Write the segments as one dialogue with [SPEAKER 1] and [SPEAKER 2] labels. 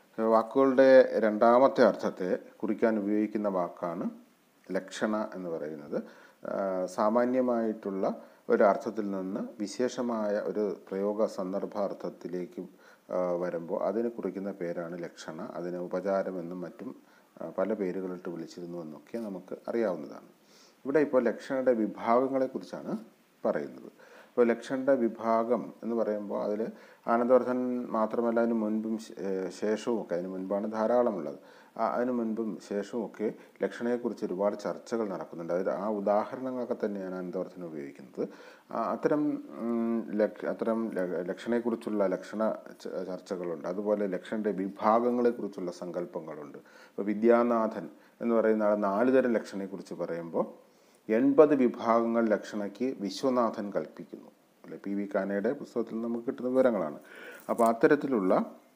[SPEAKER 1] വാക്കുകളുടെ രണ്ടാമത്തെ അർത്ഥത്തെ കുറിക്കാൻ ഉപയോഗിക്കുന്ന വാക്കാണ് ലക്ഷണ എന്ന് പറയുന്നത് ആ, സാമാന്യമായിട്ടുള്ള ഒരു അർത്ഥത്തിൽ നിന്ന് വിശേഷമായ ഒരു പ്രയോഗ സന്ദർഭാർത്ഥത്തിലേക്ക് ആ, വരുമ്പോൾ അതിന് കുറിക്കുന്ന പേരാണ് ലക്ഷണ അതിന് ഉപചാരമെന്നും മറ്റും ആ, പല പേരുകളിട്ട് വിളിച്ചിരുന്നു എന്നൊക്കെ നമുക്ക് അറിയാവുന്നതാണ് ഇവിടെ ഇപ്പോൾ ലക്ഷണയുടെ വിഭാഗങ്ങളെക്കുറിച്ചാണ് പറയുന്നത് ഇപ്പോൾ ലക്ഷണയുടെ വിഭാഗം എന്ന് പറയുമ്പോൾ അതിൽ ആനന്ദവർദ്ധൻ മാത്രമല്ല അതിന് മുൻപും ശേ- ഏഹ് ശേഷവും ഒക്കെ അതിന് മുൻപാണ് ധാരാളമുള്ളത് ആ അതിന് മുൻപും ശേഷവും ഒക്കെ ലക്ഷണയെക്കുറിച്ച് ഒരുപാട് ചർച്ചകൾ നടക്കുന്നുണ്ട് അതിൽ ആ ഉദാഹരണങ്ങളൊക്കെ തന്നെയാണ് ആനന്ദവർദ്ധൻ ഉപയോഗിക്കുന്നത് ആ, അത്തരം ഉം, ലക്ഷ അത്തരം ല- ലക്ഷണയെക്കുറിച്ചുള്ള ലക്ഷണ ച- ചർച്ചകളുണ്ട് അതുപോലെ ലക്ഷണയുടെ വിഭാഗങ്ങളെക്കുറിച്ചുള്ള സങ്കല്പങ്ങളുണ്ട് ഇപ്പോൾ വിദ്യാനാഥൻ എന്ന് പറയുന്ന ആൾ നാല് തരം ലക്ഷണയെക്കുറിച്ച് പറയുമ്പോൾ എൺപത് വിഭാഗങ്ങൾ ലക്ഷണയ്ക്ക് വിശ്വനാഥൻ കൽപ്പിക്കുന്നു അല്ലെ പി വി കാനയുടെ പുസ്തകത്തിൽ നമുക്ക് കിട്ടുന്ന വിവരങ്ങളാണ് അപ്പോൾ അത്തരത്തിലുള്ള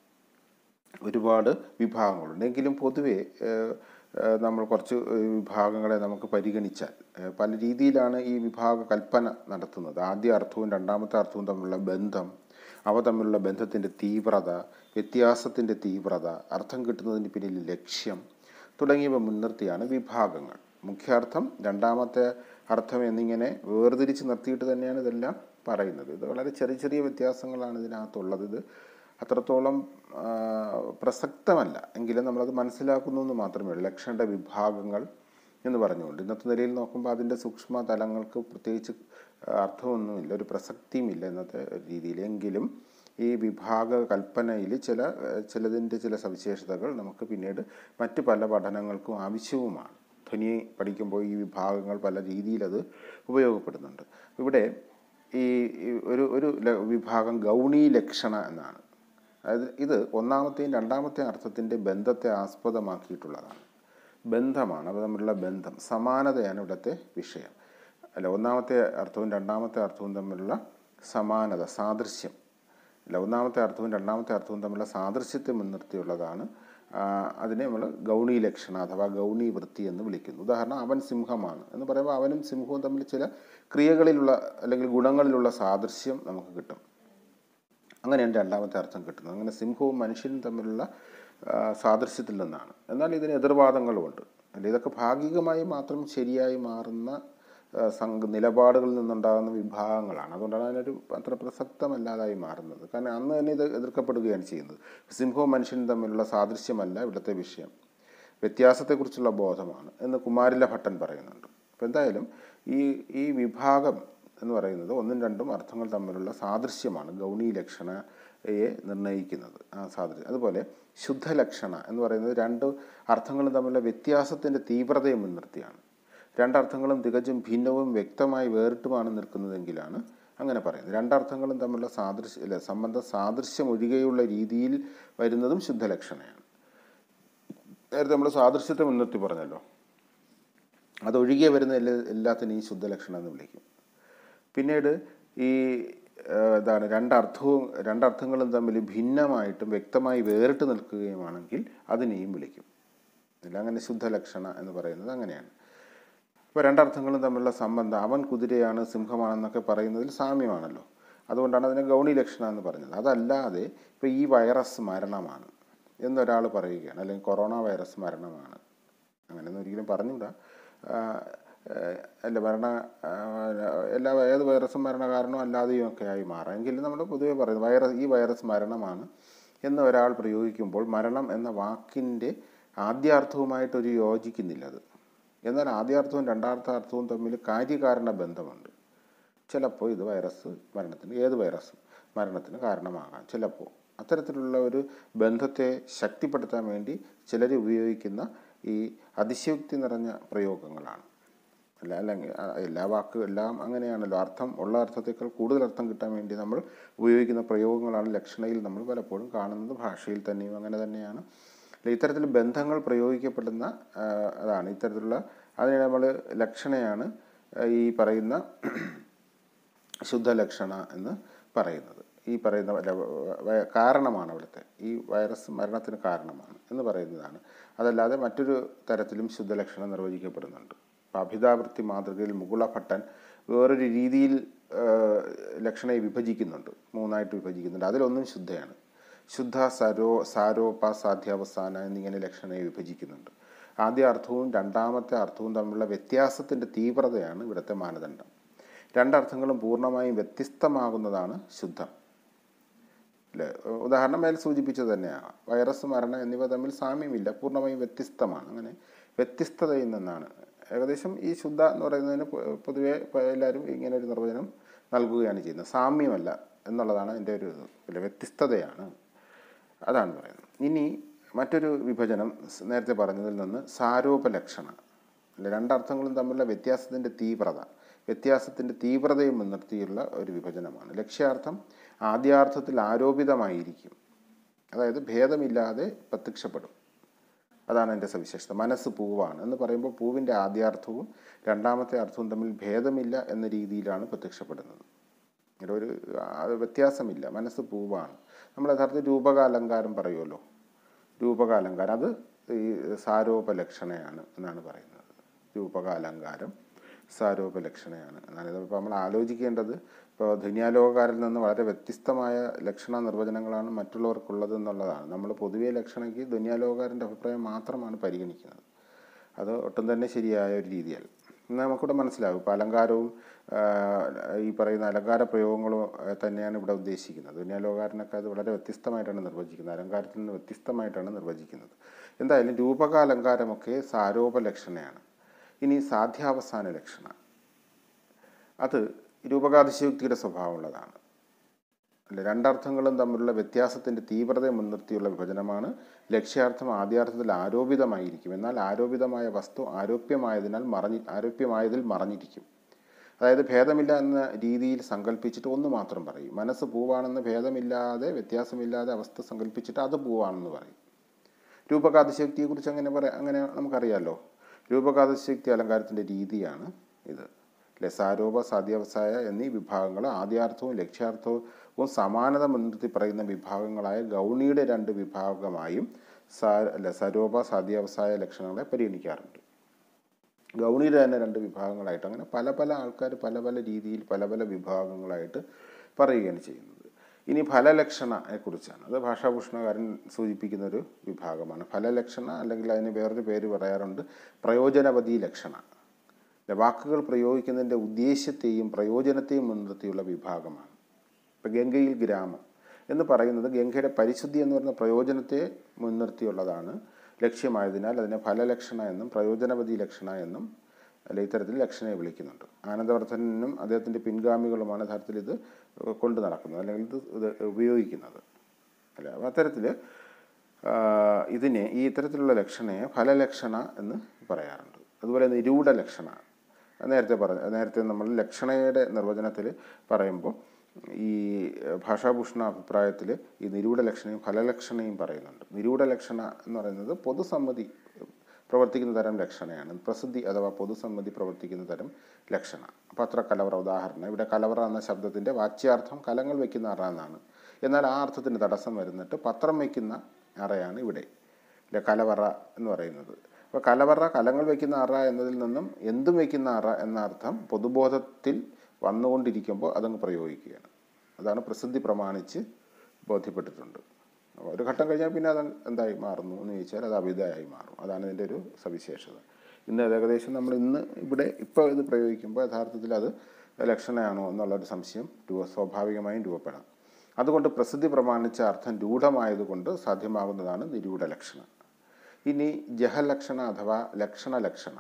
[SPEAKER 1] ഒരുപാട് വിഭാഗങ്ങളുണ്ട് എങ്കിലും പൊതുവേ ഏഹ്, ഏഹ്, നമ്മൾ കുറച്ച് വിഭാഗങ്ങളെ നമുക്ക് പരിഗണിച്ചാൽ ഏഹ്, പല രീതിയിലാണ് ഈ വിഭാഗ കൽപ്പന നടത്തുന്നത് ആദ്യ അർത്ഥവും രണ്ടാമത്തെ അർത്ഥവും തമ്മിലുള്ള ബന്ധം അവ തമ്മിലുള്ള ബന്ധത്തിൻ്റെ തീവ്രത വ്യത്യാസത്തിൻ്റെ തീവ്രത അർത്ഥം കിട്ടുന്നതിന് പിന്നിൽ ലക്ഷ്യം തുടങ്ങിയവ മുൻനിർത്തിയാണ് വിഭാഗങ്ങൾ മുഖ്യാർത്ഥം രണ്ടാമത്തെ അർത്ഥം എന്നിങ്ങനെ വേർതിരിച്ച് നിർത്തിയിട്ട് തന്നെയാണ് ഇതെല്ലാം പറയുന്നത് ഇത് വളരെ ചെറിയ ചെറിയ വ്യത്യാസങ്ങളാണ് ഇതിനകത്തുള്ളത് ഇത് അത്രത്തോളം ആ, പ്രസക്തമല്ല എങ്കിലും നമ്മളത് മനസ്സിലാക്കുന്നു എന്ന് മാത്രമേ ഉള്ളൂ ലക്ഷണയുടെ വിഭാഗങ്ങൾ എന്ന് പറഞ്ഞുകൊണ്ട് ഇന്നത്തെ നിലയിൽ നോക്കുമ്പോൾ അതിൻ്റെ സൂക്ഷ്മ തലങ്ങൾക്ക് പ്രത്യേകിച്ച് അർത്ഥമൊന്നുമില്ല ഒരു പ്രസക്തിയുമില്ല ഇന്നത്തെ രീതിയിൽ എങ്കിലും ഈ വിഭാഗ കൽപ്പനയിൽ ചില ചിലതിൻ്റെ ചില സവിശേഷതകൾ നമുക്ക് പിന്നീട് മറ്റ് പല പഠനങ്ങൾക്കും ആവശ്യവുമാണ് ധ്വനി പഠിക്കുമ്പോൾ ഈ വിഭാഗങ്ങൾ പല രീതിയിൽ അത് ഉപയോഗപ്പെടുന്നുണ്ട് ഇവിടെ ഈ ഈ ഒരു ഒരു ല- വിഭാഗം ഗൗണീ ലക്ഷണ എന്നാണ് അതായത് ഇത് ഒന്നാമത്തെയും രണ്ടാമത്തെയും അർത്ഥത്തിൻ്റെ ബന്ധത്തെ ആസ്പദമാക്കിയിട്ടുള്ളതാണ് ബന്ധമാണ് അവ തമ്മിലുള്ള ബന്ധം സമാനതയാണ് ഇവിടുത്തെ വിഷയം അല്ല ഒന്നാമത്തെ അർത്ഥവും രണ്ടാമത്തെ അർത്ഥവും തമ്മിലുള്ള സമാനത സാദൃശ്യം അല്ല ഒന്നാമത്തെ അർത്ഥവും രണ്ടാമത്തെ അർത്ഥവും തമ്മിലുള്ള സാദൃശ്യത്തെ മുൻനിർത്തിയുള്ളതാണ് ആ, അതിനെ നമ്മൾ ഗൗണീ ലക്ഷണ അഥവാ ഗൗണീ വൃത്തി എന്ന് വിളിക്കുന്നു ഉദാഹരണം അവൻ സിംഹമാണ് എന്ന് പറയുമ്പോൾ അവനും സിംഹവും തമ്മിൽ ചില ക്രിയകളിലുള്ള അല്ലെങ്കിൽ ഗുണങ്ങളിലുള്ള സാദൃശ്യം നമുക്ക് കിട്ടും അങ്ങനെയാണ് രണ്ടാമത്തെ അർത്ഥം കിട്ടുന്നത് അങ്ങനെ സിംഹവും മനുഷ്യനും തമ്മിലുള്ള ആ, സാദൃശ്യത്തിൽ നിന്നാണ് എന്നാൽ ഇതിന് എതിർവാദങ്ങളുമുണ്ട് അല്ല ഇതൊക്കെ ഭാഗികമായി മാത്രം ശരിയായി മാറുന്ന ആ, സംഘ നിലപാടുകളിൽ നിന്നുണ്ടാകുന്ന വിഭാഗങ്ങളാണ് അതുകൊണ്ടാണ് അതിനൊരു അത്ര പ്രസക്തമല്ലാതായി മാറുന്നത് കാരണം അന്ന് തന്നെ ഇത് എതിർക്കപ്പെടുകയാണ് ചെയ്യുന്നത് സിംഹവും മനുഷ്യനും തമ്മിലുള്ള സാദൃശ്യമല്ല ഇവിടുത്തെ വിഷയം വ്യത്യാസത്തെക്കുറിച്ചുള്ള ബോധമാണ് എന്ന് കുമാരില ഭട്ടൻ പറയുന്നുണ്ട് അപ്പോൾ എന്തായാലും ഈ ഈ വിഭാഗം എന്ന് പറയുന്നത് ഒന്നും രണ്ടും അർത്ഥങ്ങൾ തമ്മിലുള്ള സാദൃശ്യമാണ് ഗൗണീ ലക്ഷണയെ നിർണ്ണയിക്കുന്നത് ആ സാദൃശ്യം അതുപോലെ ശുദ്ധലക്ഷണ എന്ന് പറയുന്നത് രണ്ട് അർത്ഥങ്ങളും തമ്മിലുള്ള വ്യത്യാസത്തിൻ്റെ തീവ്രതയെ മുൻനിർത്തിയാണ് രണ്ടർത്ഥങ്ങളും തികച്ചും ഭിന്നവും വ്യക്തമായി വേറിട്ടുമാണ് നിൽക്കുന്നതെങ്കിലാണ് അങ്ങനെ പറയുന്നത് രണ്ടർത്ഥങ്ങളും തമ്മിലുള്ള സാദൃശ്യ അല്ല സംബന്ധ സാദൃശ്യം ഒഴികെയുള്ള രീതിയിൽ വരുന്നതും ശുദ്ധലക്ഷണയാണ് നേരത്തെ നമ്മൾ സാദൃശ്യത്തെ മുൻനിർത്തി പറഞ്ഞല്ലോ അതൊഴികെ വരുന്ന എല്ലാ എല്ലാത്തിനെയും ശുദ്ധലക്ഷണം എന്ന് വിളിക്കും പിന്നീട് ഈ ആ, ഇതാണ് രണ്ടർത്ഥവും രണ്ടർത്ഥങ്ങളും തമ്മിൽ ഭിന്നമായിട്ടും വ്യക്തമായി വേറിട്ട് നിൽക്കുകയുമാണെങ്കിൽ അതിനെയും വിളിക്കും ഇല്ല അങ്ങനെ ശുദ്ധലക്ഷണ എന്ന് പറയുന്നത് അങ്ങനെയാണ് അപ്പോൾ രണ്ടർത്ഥങ്ങളും തമ്മിലുള്ള സംബന്ധം അവൻ കുതിരയാണ് സിംഹമാണെന്നൊക്കെ പറയുന്നതിൽ സാമ്യമാണല്ലോ അതുകൊണ്ടാണ് അതിനെ ഗൗണി ലക്ഷണം എന്ന് പറഞ്ഞത് അതല്ലാതെ ഇപ്പോൾ ഈ വൈറസ് മരണമാണ് എന്നൊരാൾ പറയുകയാണ് അല്ലെങ്കിൽ കൊറോണ വൈറസ് മരണമാണ് അങ്ങനെയൊന്നും ഒരിക്കലും പറഞ്ഞുകൂടാ ആ, ഏഹ്, അല്ല മരണ ആ, എല്ലാ ഏത് വൈറസും മരണ കാരണവും അല്ലാതെയും ഒക്കെ ആയി മാറാം എങ്കിലും നമ്മൾ പൊതുവെ പറയുന്നത് വൈറസ് ഈ വൈറസ് മരണമാണ് എന്ന് ഒരാൾ പ്രയോഗിക്കുമ്പോൾ മരണം എന്ന വാക്കിൻ്റെ ആദ്യാർത്ഥവുമായിട്ടൊരു യോജിക്കുന്നില്ല അത് എന്നാൽ ആദ്യാർത്ഥവും രണ്ടാമത്തെ അർത്ഥവും തമ്മിൽ കാര്യകാരണ ബന്ധമുണ്ട് ചിലപ്പോൾ ഇത് വൈറസ് മരണത്തിന് ഏത് വൈറസും മരണത്തിന് കാരണമാകാം ചിലപ്പോൾ അത്തരത്തിലുള്ള ഒരു ബന്ധത്തെ ശക്തിപ്പെടുത്താൻ വേണ്ടി ചിലർ ഉപയോഗിക്കുന്ന ഈ അതിശയോക്തി നിറഞ്ഞ പ്രയോഗങ്ങളാണ് അല്ല അല്ലെങ്കിൽ ആ, എല്ലാ വാക്കും എല്ലാം അങ്ങനെയാണല്ലോ അർത്ഥം ഉള്ള അർത്ഥത്തേക്കാൾ കൂടുതൽ അർത്ഥം കിട്ടാൻ വേണ്ടി നമ്മൾ ഉപയോഗിക്കുന്ന പ്രയോഗങ്ങളാണ് ലക്ഷണയിൽ നമ്മൾ പലപ്പോഴും കാണുന്നത് ഭാഷയിൽ തന്നെയും അങ്ങനെ തന്നെയാണ് അല്ല, ഇത്തരത്തിൽ ബന്ധങ്ങൾ പ്രയോഗിക്കപ്പെടുന്ന ആ, അതാണ് ഇത്തരത്തിലുള്ള അതിനെ നമ്മൾ ലക്ഷണയാണ് ആ, ഈ പറയുന്ന ശുദ്ധലക്ഷണ എന്ന് പറയുന്നത് ഈ പറയുന്ന അല്ല, വ- വ- കാരണമാണ് അവിടുത്തെ ഈ വൈറസ് മരണത്തിന് കാരണമാണ് എന്ന് പറയുന്നതാണ് അതല്ലാതെ മറ്റൊരു തരത്തിലും ശുദ്ധലക്ഷണം നിർവചിക്കപ്പെടുന്നുണ്ട് അപ്പോൾ അഭിതാവൃത്തി മാതൃകയിൽ മുകുളഭട്ടൻ വേറൊരു രീതിയിൽ ആ, ലക്ഷണയെ വിഭജിക്കുന്നുണ്ട് മൂന്നായിട്ട് വിഭജിക്കുന്നുണ്ട് അതിലൊന്നും ശുദ്ധയാണ് ശുദ്ധ സരോ സാരോപ സാധ്യാവസാന എന്നിങ്ങനെ ലക്ഷണയെ വിഭജിക്കുന്നുണ്ട് ആദ്യ അർത്ഥവും രണ്ടാമത്തെ അർത്ഥവും തമ്മിലുള്ള വ്യത്യാസത്തിൻ്റെ തീവ്രതയാണ് ഇവിടുത്തെ മാനദണ്ഡം രണ്ടർത്ഥങ്ങളും പൂർണ്ണമായും വ്യത്യസ്തമാകുന്നതാണ് ശുദ്ധം അല്ലേ ഉദാഹരണം മേൽ സൂചിപ്പിച്ചത് തന്നെയാണ് വൈറസ് മരണം എന്നിവ തമ്മിൽ സാമ്യമില്ല പൂർണ്ണമായും വ്യത്യസ്തമാണ് അങ്ങനെ വ്യത്യസ്തതയിൽ നിന്നാണ് ഏകദേശം ഈ ശുദ്ധ എന്ന് പറയുന്നതിന് പൊ- പൊതുവെ ഇപ്പം എല്ലാവരും ഇങ്ങനെ ഒരു നിർവചനം നൽകുകയാണ് ചെയ്യുന്നത് സാമ്യമല്ല എന്നുള്ളതാണ് എൻ്റെ ഒരു ഇത് അല്ല വ്യത്യസ്തതയാണ് അതാണ് പറയുന്നത് ഇനി മറ്റൊരു വിഭജനം സ് നേരത്തെ പറഞ്ഞതിൽ നിന്ന് സാരോപലക്ഷണ അല്ല രണ്ടർത്ഥങ്ങളും തമ്മിലുള്ള വ്യത്യാസത്തിൻ്റെ തീവ്രത വ്യത്യാസത്തിൻ്റെ തീവ്രതയെ മുൻനിർത്തിയുള്ള ഒരു വിഭജനമാണ് ലക്ഷ്യാർത്ഥം ആദ്യാർത്ഥത്തിൽ ആരോപിതമായിരിക്കും അതായത് ഭേദമില്ലാതെ പ്രത്യക്ഷപ്പെടും അതാണ് എൻ്റെ സവിശേഷത മനസ്സ് പൂവാണ് എന്ന് പറയുമ്പോൾ പൂവിൻ്റെ ആദ്യാർത്ഥവും രണ്ടാമത്തെ അർത്ഥവും തമ്മിൽ ഭേദമില്ല എന്ന രീതിയിലാണ് പ്രത്യക്ഷപ്പെടുന്നത് ഇവിടെ ഒരു ആ, വ്യത്യാസമില്ല മനസ്സ് പൂവാണ് നമ്മൾ യഥാർത്ഥത്തിൽ രൂപകാലങ്കാരം പറയുമല്ലോ രൂപകാലങ്കാരം അത് ഈ സാരോപലക്ഷണയാണ് എന്നാണ് പറയുന്നത് രൂപകാലങ്കാരം സാരോപലക്ഷണയാണ് എന്നാണ് ഇതിപ്പോൾ നമ്മൾ ആലോചിക്കേണ്ടത് ഇപ്പോൾ ധന്യാലോകക്കാരിൽ നിന്ന് വളരെ വ്യത്യസ്തമായ ലക്ഷണ നിർവചനങ്ങളാണ് മറ്റുള്ളവർക്കുള്ളത് എന്നുള്ളതാണ് നമ്മൾ പൊതുവേ ലക്ഷണയ്ക്ക് ധന്യാലോകക്കാരൻ്റെ അഭിപ്രായം മാത്രമാണ് പരിഗണിക്കുന്നത് അത് ഒട്ടും തന്നെ ശരിയായ ഒരു രീതിയല്ല ഇന്ന് നമുക്കിവിടെ മനസ്സിലാവും ഇപ്പോൾ അലങ്കാരവും ആ, ഈ പറയുന്ന അലങ്കാര പ്രയോഗങ്ങളും ആ, തന്നെയാണ് ഇവിടെ ഉദ്ദേശിക്കുന്നത് ദുന്യാലോകാരനൊക്കെ അത് വളരെ വ്യത്യസ്തമായിട്ടാണ് നിർവചിക്കുന്നത് അലങ്കാരത്തിൽ നിന്ന് വ്യത്യസ്തമായിട്ടാണ് നിർവചിക്കുന്നത് എന്തായാലും രൂപക അലങ്കാരമൊക്കെ സാരോപലക്ഷണയാണ് ഇനി സാധ്യാവസാന ലക്ഷണ അത് രൂപകാതിശയോക്തിയുടെ സ്വഭാവമുള്ളതാണ് അല്ല രണ്ടർത്ഥങ്ങളും തമ്മിലുള്ള വ്യത്യാസത്തിൻ്റെ തീവ്രതയെ മുൻനിർത്തിയുള്ള വിഭജനമാണ് ലക്ഷ്യാർത്ഥം ആദ്യാർത്ഥത്തിൽ ആരോപിതമായിരിക്കും എന്നാൽ ആരോപിതമായ വസ്തു ആരോപ്യമായതിനാൽ മറഞ്ഞി ആരോപ്യമായതിൽ മറഞ്ഞിരിക്കും അതായത് ഭേദമില്ല എന്ന രീതിയിൽ സങ്കല്പിച്ചിട്ട് ഒന്ന് മാത്രം പറയും മനസ്സ് പൂവാണെന്ന് ഭേദമില്ലാതെ വ്യത്യാസമില്ലാതെ അവസ്ഥ സങ്കല്പിച്ചിട്ട് അത് പൂവാണെന്ന് പറയും രൂപകാതിശക്തിയെക്കുറിച്ച് അങ്ങനെ പറയാം അങ്ങനെ നമുക്കറിയാമല്ലോ രൂപകാതിശക്തി അലങ്കാരത്തിൻ്റെ രീതിയാണ് ഇത് ലസാരോപ സാധ്യാവസായ എന്നീ വിഭാഗങ്ങൾ ആദ്യാർത്ഥവും ലക്ഷ്യാർത്ഥവും സമാനത മുൻനിർത്തി പറയുന്ന വിഭാഗങ്ങളായ ഗൗണിയുടെ രണ്ട് വിഭാഗമായും സാ ലസരോപ സാധ്യാവസായ ലക്ഷണങ്ങളെ പരിഗണിക്കാറുണ്ട് ഗൗണിയുടെ തന്നെ രണ്ട് വിഭാഗങ്ങളായിട്ട് അങ്ങനെ പല പല ആൾക്കാർ പല പല രീതിയിൽ പല പല വിഭാഗങ്ങളായിട്ട് പറയുകയാണ് ചെയ്യുന്നത് ഇനി ഫലലക്ഷണയെക്കുറിച്ചാണ് അത് ഭാഷാഭൂഷണകാരൻ സൂചിപ്പിക്കുന്ന ഒരു വിഭാഗമാണ് ഫലലക്ഷണ അല്ലെങ്കിൽ അതിന് വേറൊരു പേര് പറയാറുണ്ട് പ്രയോജനവധി ലക്ഷണ അല്ല, വാക്കുകൾ പ്രയോഗിക്കുന്നതിൻ്റെ ഉദ്ദേശ്യത്തെയും പ്രയോജനത്തെയും മുൻനിർത്തിയുള്ള വിഭാഗമാണ് ഇപ്പം ഗംഗയിൽ ഗ്രാമം എന്ന് പറയുന്നത് ഗംഗയുടെ പരിശുദ്ധി എന്ന് പറയുന്ന പ്രയോജനത്തെ മുൻനിർത്തിയുള്ളതാണ് ലക്ഷ്യമായതിനാൽ അതിനെ ഫലലക്ഷണ എന്നും പ്രയോജനവധി ലക്ഷണ എന്നും അല്ല ഇത്തരത്തിൽ ലക്ഷണയെ വിളിക്കുന്നുണ്ട് ആനന്ദവർദ്ധനും അദ്ദേഹത്തിൻ്റെ പിൻഗാമികളുമാണ് യഥാർത്ഥത്തിൽ ഇത് കൊണ്ടു നടക്കുന്നത് അല്ലെങ്കിൽ ഇത് ഇത് ഉപയോഗിക്കുന്നത് അല്ല അപ്പോൾ അത്തരത്തിൽ ഇതിനെ ഈ ഇത്തരത്തിലുള്ള ലക്ഷണയെ ഫലലക്ഷണ എന്ന് പറയാറുണ്ട് അതുപോലെ നിരൂഢ ലക്ഷണ നേരത്തെ പറഞ്ഞ നേരത്തെ നമ്മൾ ലക്ഷണയുടെ നിർവചനത്തിൽ പറയുമ്പോൾ ഈ ഭാഷാഭൂഷണ അഭിപ്രായത്തിൽ ഈ നിരൂഢ ലക്ഷണയും ഫലലക്ഷണയും പറയുന്നുണ്ട് നിരൂഢ ലക്ഷണ എന്ന് പറയുന്നത് പൊതുസമ്മതി പ്രവർത്തിക്കുന്ന തരം ലക്ഷണയാണ് പ്രസിദ്ധി അഥവാ പൊതുസമ്മതി പ്രവർത്തിക്കുന്ന തരം ലക്ഷണ പത്ര കലവറ ഉദാഹരണം ഇവിടെ കലവറ എന്ന ശബ്ദത്തിൻ്റെ വാച്യാർത്ഥം കലങ്ങൾ വയ്ക്കുന്ന അറ എന്നാണ് എന്നാൽ ആ അർത്ഥത്തിന് തടസ്സം വരുന്നിട്ട് പത്രം വയ്ക്കുന്ന അറയാണ് ഇവിടെ ഇല്ല കലവറ എന്ന് പറയുന്നത് അപ്പോൾ കലവറ കലങ്ങൾ വയ്ക്കുന്ന അറ എന്നതിൽ നിന്നും എന്തും വയ്ക്കുന്ന അറ എന്ന അർത്ഥം പൊതുബോധത്തിൽ വന്നുകൊണ്ടിരിക്കുമ്പോൾ അതങ്ങ് പ്രയോഗിക്കുകയാണ് അതാണ് പ്രസിദ്ധി പ്രമാണിച്ച് ബോധ്യപ്പെട്ടിട്ടുണ്ട് അപ്പോൾ ഒരു ഘട്ടം കഴിഞ്ഞാൽ പിന്നെ അത് എന്തായി മാറുന്നു എന്ന് ചോദിച്ചാൽ അത് അഭിതയായി മാറും അതാണ് ഇതിൻ്റെ ഒരു സവിശേഷത ഇന്ന് അത് ഏകദേശം നമ്മൾ ഇന്ന് ഇവിടെ ഇപ്പോൾ ഇത് പ്രയോഗിക്കുമ്പോൾ യഥാർത്ഥത്തിൽ അത് ലക്ഷണമാണോ എന്നുള്ളൊരു സംശയം രൂപ സ്വാഭാവികമായും രൂപപ്പെടാം അതുകൊണ്ട് പ്രസിദ്ധി പ്രമാണിച്ച അർത്ഥം രൂഢമായതുകൊണ്ട് സാധ്യമാകുന്നതാണ് നിരൂഢ ലക്ഷണം ഇനി ജഹലക്ഷണ അഥവാ ലക്ഷണ ലക്ഷണ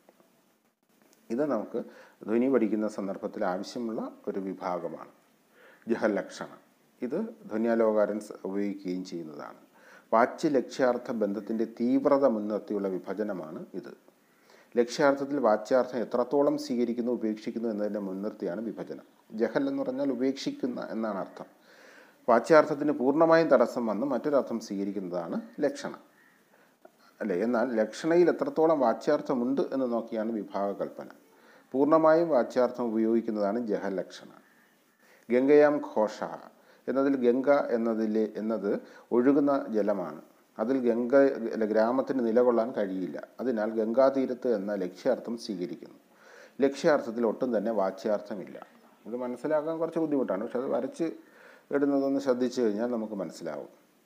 [SPEAKER 1] ഇത് നമുക്ക് ധ്വനി പഠിക്കുന്ന സന്ദർഭത്തിൽ ആവശ്യമുള്ള ഒരു വിഭാഗമാണ് ജഹലക്ഷണ ഇത് ധ്വന്യാലോകാരൻ സ- ഉപയോഗിക്കുകയും ചെയ്യുന്നതാണ് വാച്യ ലക്ഷ്യാർത്ഥ ബന്ധത്തിൻ്റെ തീവ്രത മുൻനിർത്തിയുള്ള വിഭജനമാണ് ഇത് ലക്ഷ്യാർത്ഥത്തിൽ വാച്യാർത്ഥം എത്രത്തോളം സ്വീകരിക്കുന്നു ഉപേക്ഷിക്കുന്നു എന്നതിനെ മുൻനിർത്തിയാണ് വിഭജനം ജഹൽ എന്ന് പറഞ്ഞാൽ ഉപേക്ഷിക്കുന്ന എന്നാണ് അർത്ഥം വാച്യാർത്ഥത്തിന് പൂർണ്ണമായും തടസ്സം വന്ന് മറ്റൊരർത്ഥം സ്വീകരിക്കുന്നതാണ് ലക്ഷണം അല്ലേ എന്നാൽ ലക്ഷണയിൽ എത്രത്തോളം വാച്യാർത്ഥമുണ്ട് എന്ന് നോക്കിയാണ് വിഭാഗകൽപ്പന പൂർണ്ണമായും വാച്യാർത്ഥം ഉപയോഗിക്കുന്നതാണ് ജഹലക്ഷണ ഗംഗയാം ഘോഷ എന്നതിൽ ഗംഗ എന്നതിലെ എന്നത് ഒഴുകുന്ന ജലമാണ് അതിൽ ഗംഗ അല്ല, ഗ്രാമത്തിന് നിലകൊള്ളാൻ കഴിയില്ല അതിനാൽ ഗംഗാതീരത്ത് എന്ന ലക്ഷ്യാർത്ഥം സ്വീകരിക്കുന്നു ലക്ഷ്യാർത്ഥത്തിൽ ഒട്ടും തന്നെ വാച്യാർത്ഥമില്ല ഇത് മനസ്സിലാക്കാൻ കുറച്ച് ബുദ്ധിമുട്ടാണ് പക്ഷെ അത് വരച്ച് ഇടുന്നതൊന്ന് ശ്രദ്ധിച്ചു കഴിഞ്ഞാൽ നമുക്ക് മനസ്സിലാവും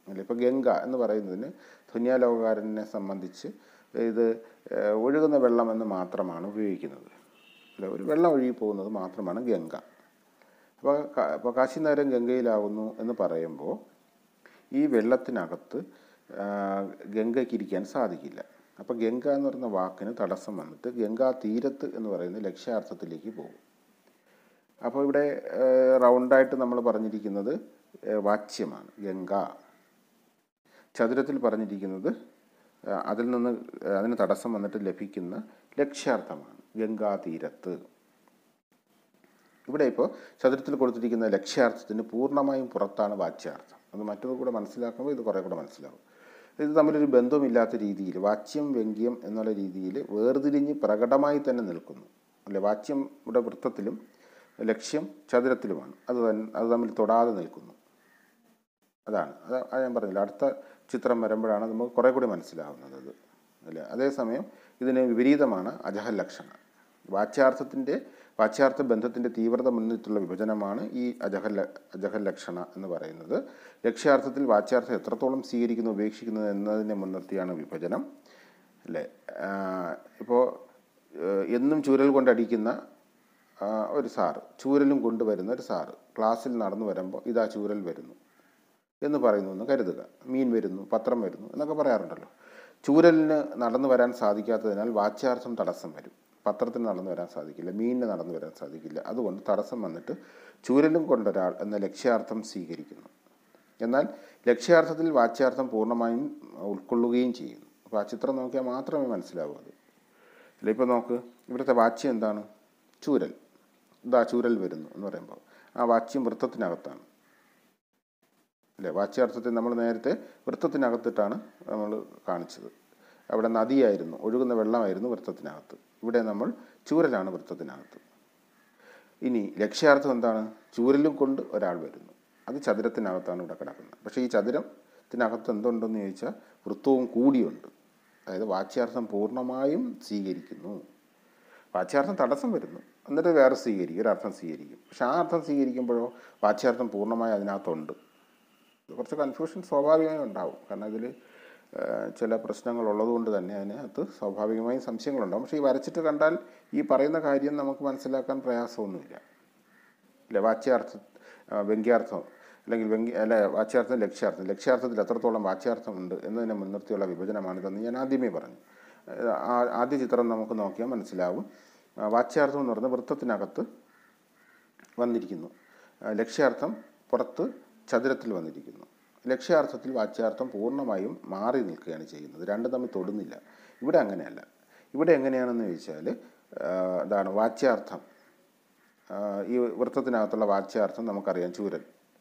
[SPEAKER 1] അല്ലേ ഇപ്പോൾ ഗംഗ എന്ന് പറയുന്നതിന് ധ്വന്യാലോകകാരനെ സംബന്ധിച്ച് ഇത് ഏഹ്, ഒഴുകുന്ന വെള്ളം എന്ന് മാത്രമാണ് ഉപയോഗിക്കുന്നത് അല്ല ഒരു വെള്ളം ഒഴുകി പോകുന്നത് മാത്രമാണ് ഗംഗ അപ്പോൾ ക- അപ്പോൾ കാശി നഗരം ഗംഗയിലാവുന്നു എന്ന് പറയുമ്പോൾ ഈ വെള്ളത്തിനകത്ത് ആ, ഗംഗയ്ക്ക് ഇരിക്കാൻ സാധിക്കില്ല അപ്പോൾ ഗംഗ എന്ന് പറയുന്ന വാക്കിന് തടസ്സം വന്നിട്ട് ഗംഗാ തീരത്ത് എന്ന് പറയുന്ന ലക്ഷ്യാർത്ഥത്തിലേക്ക് പോകും അപ്പോൾ ഇവിടെ ഏഹ്, റൗണ്ടായിട്ട് നമ്മൾ പറഞ്ഞിരിക്കുന്നത് ഏഹ്, വാച്യമാണ് ഗംഗ ചതുരത്തിൽ പറഞ്ഞിരിക്കുന്നത് ആ, അതിൽ നിന്ന് അതിന് തടസ്സം വന്നിട്ട് ലഭിക്കുന്ന ലക്ഷ്യാർത്ഥമാണ് ഗംഗാതീരത്ത് ഇവിടെ ഇപ്പോൾ ചതുരത്തിൽ കൊടുത്തിരിക്കുന്ന ലക്ഷ്യാർത്ഥത്തിന് പൂർണ്ണമായും പുറത്താണ് വാച്യാർത്ഥം അത് മറ്റൊരു കൂടെ മനസ്സിലാക്കുമ്പോൾ ഇത് കുറേ കൂടെ മനസ്സിലാവും ഇത് തമ്മിലൊരു ബന്ധമില്ലാത്ത രീതിയിൽ വാച്യം വ്യംഗ്യം എന്നുള്ള രീതിയിൽ വേർതിരിഞ്ഞ് പ്രകടമായി തന്നെ നിൽക്കുന്നു അല്ലെ വാച്യം ഇവിടെ വൃത്തത്തിലും ലക്ഷ്യം ചതുരത്തിലുമാണ് അത് തൻ- അത് തമ്മിൽ തൊടാതെ നിൽക്കുന്നു അതാണ് അത് അത് ഞാൻ പറഞ്ഞില്ല അടുത്ത ചിത്രം വരുമ്പോഴാണ് നമുക്ക് കുറേ കൂടി മനസ്സിലാവുന്നത് അത് അല്ലേ അതേസമയം ഇതിന് വിപരീതമാണ് അജഹൽ ലക്ഷണ വാച്യാർത്ഥത്തിൻ്റെ വാച്യാർത്ഥ ബന്ധത്തിൻ്റെ തീവ്രത മുന്നിട്ടുള്ള വിഭജനമാണ് ഈ അജഹൽ ല- അജഹൽ ലക്ഷണ എന്ന് പറയുന്നത് ലക്ഷ്യാർത്ഥത്തിൽ വാച്യാർത്ഥം എത്രത്തോളം സ്വീകരിക്കുന്നു ഉപേക്ഷിക്കുന്നു എന്നതിനെ മുൻനിർത്തിയാണ് വിഭജനം അല്ലേ ഇപ്പോൾ എന്നും ചൂരൽ കൊണ്ടടിക്കുന്ന ആ, ഒരു സാറ് ചൂരലും കൊണ്ടുവരുന്ന ഒരു സാറ് ക്ലാസ്സിൽ നടന്നു വരുമ്പോൾ ഇതാ ചൂരൽ വരുന്നു എന്ന് പറയുന്നു എന്ന് കരുതുക മീൻ വരുന്നു പത്രം വരുന്നു എന്നൊക്കെ പറയാറുണ്ടല്ലോ ചൂരലിന് നടന്നു വരാൻ സാധിക്കാത്തതിനാൽ വാച്യാർത്ഥം തടസ്സം വരും പത്രത്തിന് നടന്നു വരാൻ സാധിക്കില്ല മീനിന് നടന്നു വരാൻ സാധിക്കില്ല അതുകൊണ്ട് തടസ്സം വന്നിട്ട് ചൂരലും കൊണ്ടൊരാൾ എന്ന ലക്ഷ്യാർത്ഥം സ്വീകരിക്കുന്നു എന്നാൽ ലക്ഷ്യാർത്ഥത്തിൽ വാച്യാർത്ഥം പൂർണ്ണമായും ഉൾക്കൊള്ളുകയും ചെയ്യുന്നു അപ്പോൾ ആ ചിത്രം നോക്കിയാൽ മാത്രമേ മനസ്സിലാവൂ അത് അല്ല ഇപ്പോൾ നോക്ക് ഇവിടുത്തെ വാച്യം എന്താണ് ചൂരൽ ഇതാ ചൂരൽ വരുന്നു എന്ന് പറയുമ്പോൾ ആ വാച്യം വൃത്തത്തിനകത്താണ് അല്ലേ വാച്യാർത്ഥത്തിൽ നമ്മൾ നേരത്തെ വൃത്തത്തിനകത്തിട്ടാണ് നമ്മൾ കാണിച്ചത് അവിടെ നദിയായിരുന്നു ഒഴുകുന്ന വെള്ളമായിരുന്നു വൃത്തത്തിനകത്ത് ഇവിടെ നമ്മൾ ചൂരലാണ് വൃത്തത്തിനകത്ത് ഇനി ലക്ഷ്യാർത്ഥം എന്താണ് ചൂരലും കൊണ്ട് ഒരാൾ വരുന്നു അത് ചതുരത്തിനകത്താണ് ഇവിടെ കിടക്കുന്നത് പക്ഷേ ഈ ചതുരത്തിനകത്ത് എന്തുണ്ടെന്ന് ചോദിച്ചാൽ വൃത്തവും കൂടിയുണ്ട് അതായത് വാച്യാർത്ഥം പൂർണ്ണമായും സ്വീകരിക്കുന്നു വാച്യാർത്ഥം തടസ്സം വരുന്നു എന്നിട്ട് വേറെ സ്വീകരിക്കും ഒരർത്ഥം സ്വീകരിക്കും പക്ഷെ ആ അർത്ഥം സ്വീകരിക്കുമ്പോഴോ വാച്യാർത്ഥം പൂർണ്ണമായി അതിനകത്തുണ്ട് ഇത് കുറച്ച് കൺഫ്യൂഷൻ സ്വാഭാവികമായി ഉണ്ടാവും കാരണം ഇതിൽ ചില പ്രശ്നങ്ങൾ ഉള്ളതുകൊണ്ട് തന്നെ അതിനകത്ത് സ്വാഭാവികമായും സംശയങ്ങളുണ്ടാവും പക്ഷേ ഈ വരച്ചിട്ട് കണ്ടാൽ ഈ പറയുന്ന കാര്യം നമുക്ക് മനസ്സിലാക്കാൻ പ്രയാസമൊന്നുമില്ല ഇല്ല വാച്യാർത്ഥ ആ, വ്യംഗ്യാർത്ഥം അല്ലെങ്കിൽ വ്യംഗ്യ അല്ല വാച്യാർത്ഥം ലക്ഷ്യാർത്ഥം ലക്ഷ്യാർത്ഥത്തിൽ എത്രത്തോളം വാച്യാർത്ഥമുണ്ട് എന്നതിനെ മുൻനിർത്തിയുള്ള വിഭജനമാണിതെന്ന് ഞാൻ ആദ്യമേ പറഞ്ഞു ഏഹ് ആ- ആദ്യ ചിത്രം നമുക്ക് നോക്കിയാൽ മനസ്സിലാവും ആ, വാച്യാർത്ഥം എന്ന് പറയുന്നത് വൃത്തത്തിനകത്ത് വന്നിരിക്കുന്നു ആ, ലക്ഷ്യാർത്ഥം പുറത്ത് ചതുരത്തിൽ വന്നിരിക്കുന്നു ലക്ഷ്യാർത്ഥത്തിൽ വാച്യാർത്ഥം പൂർണ്ണമായും മാറി നിൽക്കുകയാണ് ചെയ്യുന്നത് രണ്ടും തമ്മിൽ തൊടുന്നില്ല ഇവിടെ അങ്ങനെയല്ല ഇവിടെ എങ്ങനെയാണെന്ന് ചോദിച്ചാൽ ആ, ഇതാണ് വാച്യാർത്ഥം ആ, ഈ വൃത്തത്തിനകത്തുള്ള വാച്യാർത്ഥം നമുക്കറിയാം ചൂരൽ